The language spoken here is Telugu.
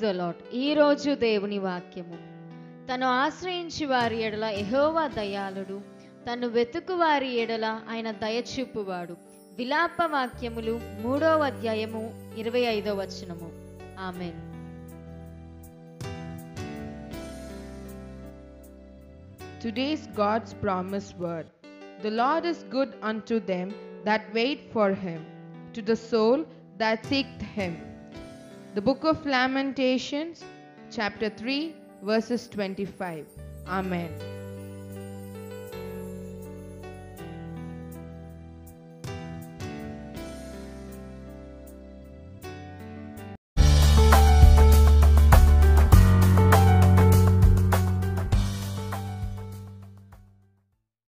ద లాట్ ఈ రోజు దేవుని వాక్యము తను ఆశ్రయించి వారి ఎడల ఎహోవా దయాళుడు తను వెతుకు వారి ఎడల ఆయన దయచూపువాడు విలాప వాక్యములు మూడవ అధ్యాయము ఇరవై ఐదో వచనము amen Today's God's promise word. The Lord is good unto them that wait for him, to the soul that seeketh him. The book of Lamentations, chapter 3, verses 25. Amen.